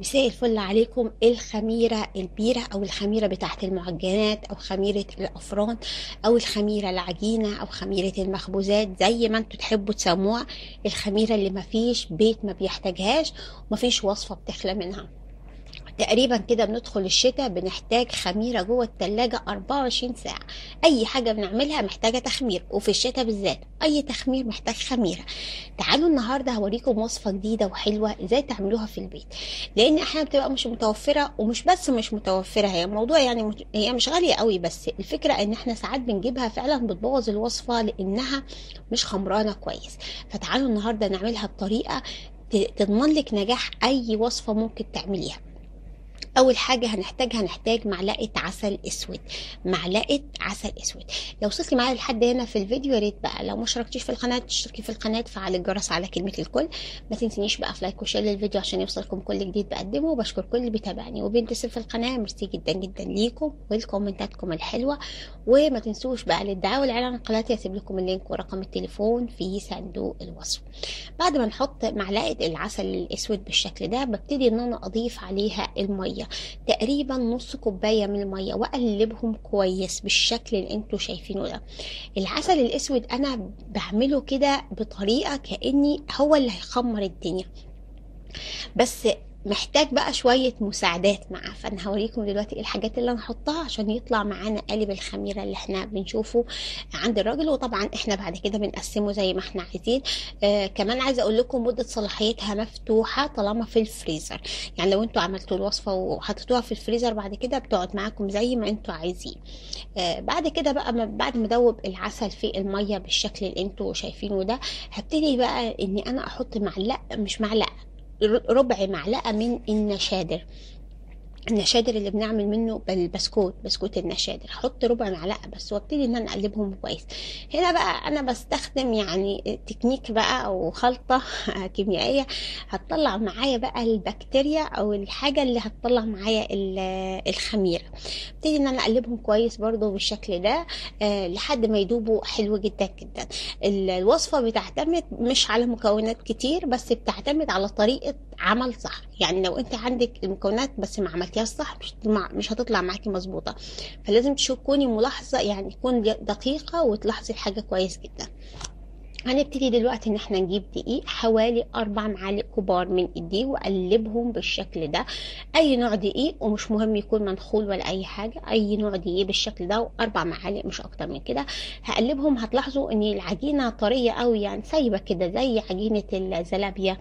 مساء الفل عليكم الخميرة البيرة أو الخميرة بتاعت المعجنات أو خميرة الأفران أو الخميرة العجينة أو خميرة المخبوزات زي ما انتوا تحبوا تسموها الخميرة اللي مفيش بيت ما بيحتاجهاش ومفيش وصفة بتخلى منها تقريبا كده بندخل الشتاء بنحتاج خميرة جوه التلاجة 24 ساعة أي حاجة بنعملها محتاجة تخمير وفي الشتاء بالذات أي تخمير محتاج خميرة تعالوا النهاردة هوريكم وصفة جديدة وحلوة ازاي تعملوها في البيت لأن أحيانا بتبقى مش متوفرة ومش بس مش متوفرة هي الموضوع يعني مش- هي مش غالية قوي بس الفكرة إن احنا ساعات بنجيبها فعلا بتبوظ الوصفة لأنها مش خمرانة كويس فتعالوا النهاردة نعملها بطريقة ت- تضمن لك نجاح أي وصفة ممكن تعمليها اول حاجه هنحتاجها هنحتاج معلقه عسل اسود معلقه عسل اسود لو وصلتي معايا لحد هنا في الفيديو يا ريت بقى لو ما اشتركتيش في القناه تشتركي في القناه تفعلي الجرس على كلمه الكل ما تنسينيش بقى في لايك وشير للفيديو عشان يوصلكم كل جديد بقدمه وبشكر كل اللي بيتابعني وبينتسب في القناه ميرسي جدا جدا ليكم ولكومنتاتكم الحلوه وما تنسوش بقى للدعاء والاعلان عن قناتي هسيب لكم اللينك ورقم التليفون في صندوق الوصف بعد ما نحط معلقه العسل الاسود بالشكل ده ببتدي ان انا اضيف عليها الميه تقريبا نص كوبايه من الميه واقلبهم كويس بالشكل اللي انتوا شايفينه ده العسل الاسود انا بعمله كده بطريقه كاني هو اللي هيخمر الدنيا بس محتاج بقى شوية مساعدات معاه فأنا هوريكم دلوقتي ايه الحاجات اللي أنا هحطها عشان يطلع معانا قالب الخميرة اللي احنا بنشوفه عند الراجل وطبعا احنا بعد كده بنقسمه زي ما احنا عايزين آه كمان عايزة أقول لكم مدة صلاحيتها مفتوحة طالما في الفريزر يعني لو انتوا عملتوا الوصفة وحطيتوها في الفريزر بعد كده بتقعد معاكم زي ما انتوا عايزين آه بعد كده بقى ما- بعد ما ادوب العسل في المية بالشكل اللي انتوا شايفينه ده هبتدي بقى اني انا احط معلقة مش معلقة ربع معلقة من النشادر النشادر اللي بنعمل منه بالبسكوت بسكوت النشادر احط ربع معلقه بس وابتدي ان انا اقلبهم كويس هنا بقى انا بستخدم يعني تكنيك بقى او خلطه كيميائيه هتطلع معايا بقى البكتيريا او الحاجه اللي هتطلع معايا ال- الخميره ابتدي ان انا اقلبهم كويس برضو بالشكل ده آه لحد ما يدوبوا حلو جدا جدا ال- الوصفه بتعتمد مش على مكونات كتير بس بتعتمد على طريقه عمل صح يعني لو انت عندك المكونات بس ما عملتيهاش صح مش هتطلع- مش هتطلع معاكي مظبوطه فلازم تكوني ملاحظه يعني تكون دقيقه وتلاحظي الحاجه كويس جدا هنبتدي دلوقتي ان احنا نجيب دقيق حوالي اربع معالق كبار من الدقيق واقلبهم بالشكل ده اي نوع دقيق ومش مهم يكون منخول ولا اي حاجه اي نوع دقيق بالشكل ده واربع معالق مش اكتر من كده هقلبهم هتلاحظوا ان العجينه طريه قوي يعني سايبه كده زي عجينه الزلابيه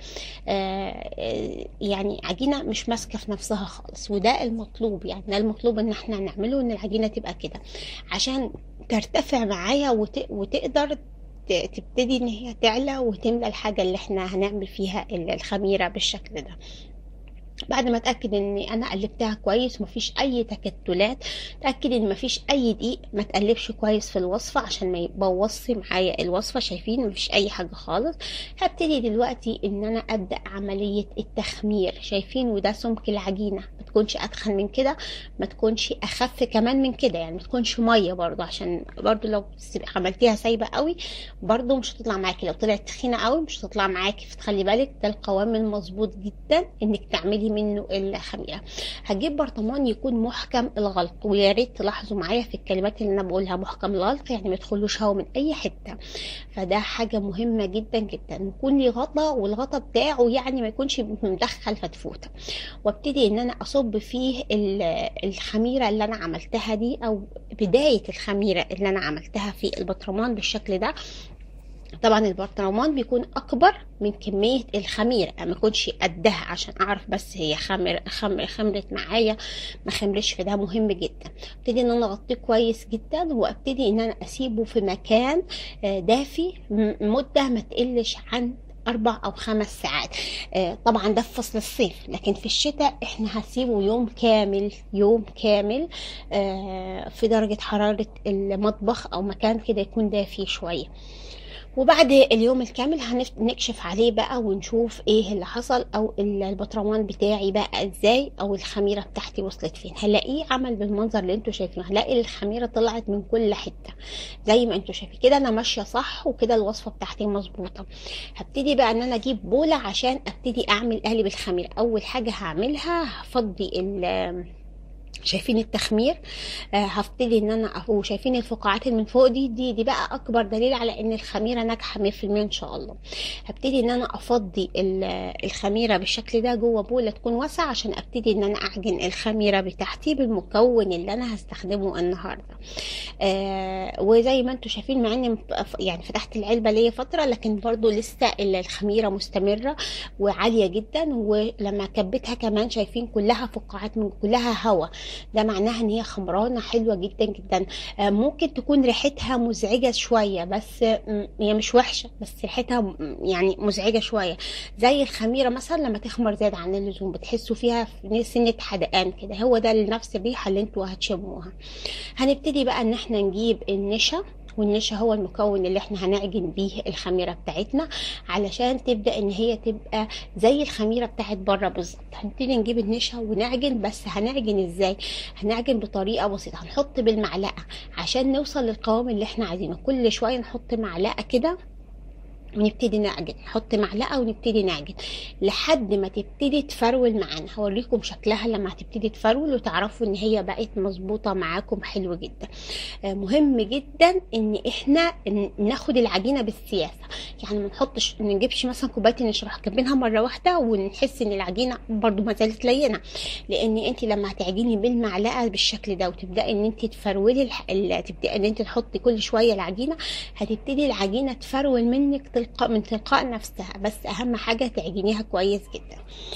آه، يعني عجينه مش ماسكه في نفسها خالص وده المطلوب يعني ده المطلوب ان احنا نعمله ان العجينه تبقى كده عشان ترتفع معايا وت... وتقدر ت- تبتدي ان هي تعلى وتملى الحاجه اللي احنا هنعمل فيها ال- الخميره بالشكل ده بعد ما اتاكد ان انا قلبتها كويس ومفيش اي تكتلات اتاكد ان مفيش اي دقيق ما تقلبش كويس في الوصفه عشان ما يبوظش معايا الوصفه شايفين مفيش اي حاجه خالص هبتدي دلوقتي ان انا ابدا عمليه التخمير شايفين وده سمك العجينه ما تكونش اتخن من كده ما تكونش اخف كمان من كده يعني ما تكونش ميه برضو عشان برضو لو عملتيها سايبه قوي برضو مش هتطلع معاكي لو طلعت تخينه قوي مش هتطلع معاكي فتخلي بالك ده القوام المظبوط جدا انك تعملي منه الخميره هجيب برطمان يكون محكم الغلق ويا ريت تلاحظوا معايا في الكلمات اللي انا بقولها محكم الغلق يعني ما يدخلوش هوا من اي حته فده حاجه مهمه جدا جدا يكون لي غطا والغطا بتاعه يعني ما يكونش مدخل فتفوته وابتدي ان انا اصب فيه ال- الخميره اللي انا عملتها دي او بدايه الخميره اللي انا عملتها في البطرمان بالشكل ده طبعا البرطمان بيكون اكبر من كميه الخميره ما يكونش قدها عشان اعرف بس هي خمر خمر خمرت معايا ما خمرش فده مهم جدا ابتدي ان انا اغطيه كويس جدا وابتدي ان انا اسيبه في مكان آه، دافي م- مده ما تقلش عن أربع أو خمس ساعات آه، طبعا ده في فصل الصيف لكن في الشتاء احنا هسيبه يوم كامل يوم كامل آه، في درجة حرارة المطبخ أو مكان كده يكون دافي شوية وبعد اليوم الكامل هنكشف عليه بقى ونشوف ايه اللي حصل او البطرمان بتاعي بقى ازاي او الخميره بتاعتي وصلت فين هلاقيه عمل بالمنظر اللي انتوا شايفينه هلاقي الخميره طلعت من كل حته زي ما انتوا شايفين كده انا ماشيه صح وكده الوصفه بتاعتي مظبوطه هبتدي بقى ان انا اجيب بوله عشان ابتدي اعمل قالب الخميره اول حاجه هعملها هفضي ال شايفين التخمير آه هبتدي ان انا وشايفين الفقاعات اللي من فوق دي دي دي بقى اكبر دليل على ان الخميره ناجحه 100% ان شاء الله هبتدي ان انا افضي الخميره بالشكل ده جوه بوله تكون واسعه عشان ابتدي ان انا اعجن الخميره بتاعتي بالمكون اللي انا هستخدمه النهارده آه وزي ما انتم شايفين مع اني يعني فتحت العلبه ليا فتره لكن برضو لسه الخميره مستمره وعاليه جدا ولما كبتها كمان شايفين كلها فقاعات من كلها هواء ده معناها ان هي خمرانه حلوه جدا جدا ممكن تكون ريحتها مزعجه شويه بس هي مش وحشه بس ريحتها يعني مزعجه شويه زي الخميره مثلا لما تخمر زيادة عن اللزوم بتحسوا فيها سنه حدقان كده هو ده نفس الريحه اللي انتوا هتشموها هنبتدي بقى ان احنا نجيب النشا والنشا هو المكون اللي احنا هنعجن بيه الخميره بتاعتنا علشان تبدا ان هي تبقى زي الخميره بتاعت بره بالظبط هنبتدي نجيب النشا ونعجن بس هنعجن ازاي هنعجن بطريقه بسيطه هنحط بالمعلقه عشان نوصل للقوام اللي احنا عايزينه كل شويه نحط معلقه كده ونبتدي نعجن نحط معلقه ونبتدي نعجن لحد ما تبتدي تفرول معانا هوريكم شكلها لما هتبتدي تفرول وتعرفوا ان هي بقت مظبوطه معاكم حلو جدا مهم جدا ان احنا ناخد العجينه بالسياسه يعني ما نحطش ما نجيبش مثلا كوبايه نشرح كبينها مره واحده ونحس ان العجينه برده ما زالت لينه لان انت لما هتعجني بالمعلقه بالشكل ده وتبداي ان انت تفرولي تبداي ان انت تحطي كل شويه العجينه هتبتدي العجينه تفرول منك تلقاء من تلقاء نفسها بس اهم حاجه تعجنيها كويس جدا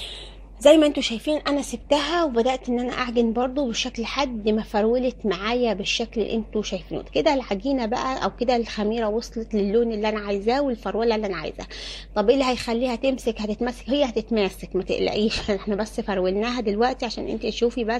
زي ما انتوا شايفين انا سبتها وبدات ان انا اعجن برضو بالشكل لحد ما فرولت معايا بالشكل اللي انتوا شايفينه كده العجينه بقى او كده الخميره وصلت للون اللي انا عايزاه والفروله اللي انا عايزاها طب ايه اللي هيخليها تمسك هتتمسك هي هتتماسك ما تقلقيش احنا بس فرولناها دلوقتي عشان انت تشوفي بس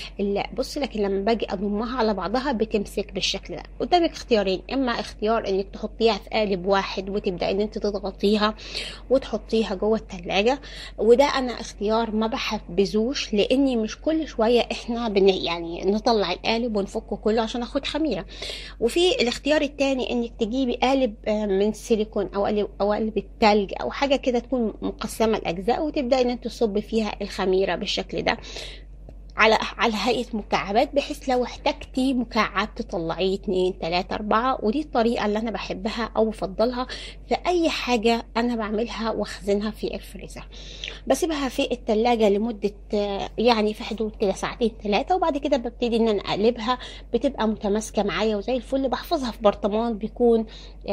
بصي لكن لما باجي اضمها على بعضها بتمسك بالشكل ده قدامك اختيارين اما اختيار انك تحطيها في قالب واحد وتبداي ان انت تضغطيها وتحطيها جوه الثلاجه وده انا اختيار ما بحبذوش لاني مش كل شويه احنا بن يعني نطلع القالب ونفكه كله عشان اخد خميره وفي الاختيار التاني انك تجيبي قالب من سيليكون او قالب او قالب التلج او حاجه كده تكون مقسمه لاجزاء وتبداي ان انت تصبي فيها الخميره بالشكل ده على على هيئة مكعبات بحيث لو احتجتي مكعب تطلعيه اتنين تلاتة اربعة ودي الطريقة اللي انا بحبها او بفضلها في اي حاجة انا بعملها واخزنها في الفريزر بسيبها في التلاجة لمدة يعني في حدود كده ساعتين ثلاثة وبعد كده ببتدي ان انا اقلبها بتبقى متماسكة معايا وزي الفل بحفظها في برطمان بيكون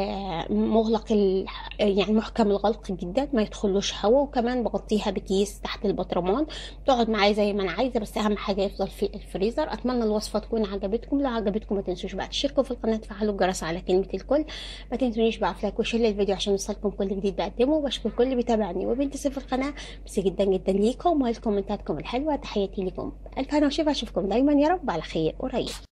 مغلق يعني محكم الغلق جدا ما يدخلوش هواء وكمان بغطيها بكيس تحت البطرمان تقعد معايا زي ما انا عايزة بس اهم حاجه يفضل في الفريزر اتمنى الوصفه تكون عجبتكم لو عجبتكم ما تنسوش بقى تشتركوا في القناه تفعلوا الجرس على كلمه الكل ما تنسونيش بقى في لايك وشير للفيديو عشان يوصلكم كل جديد بقدمه وبشكر كل اللي بيتابعني وبينتسب في القناه بس جدا جدا ليكم ولكومنتاتكم الحلوه تحياتي لكم الف هنا وشفا اشوفكم دايما يا رب على خير قريب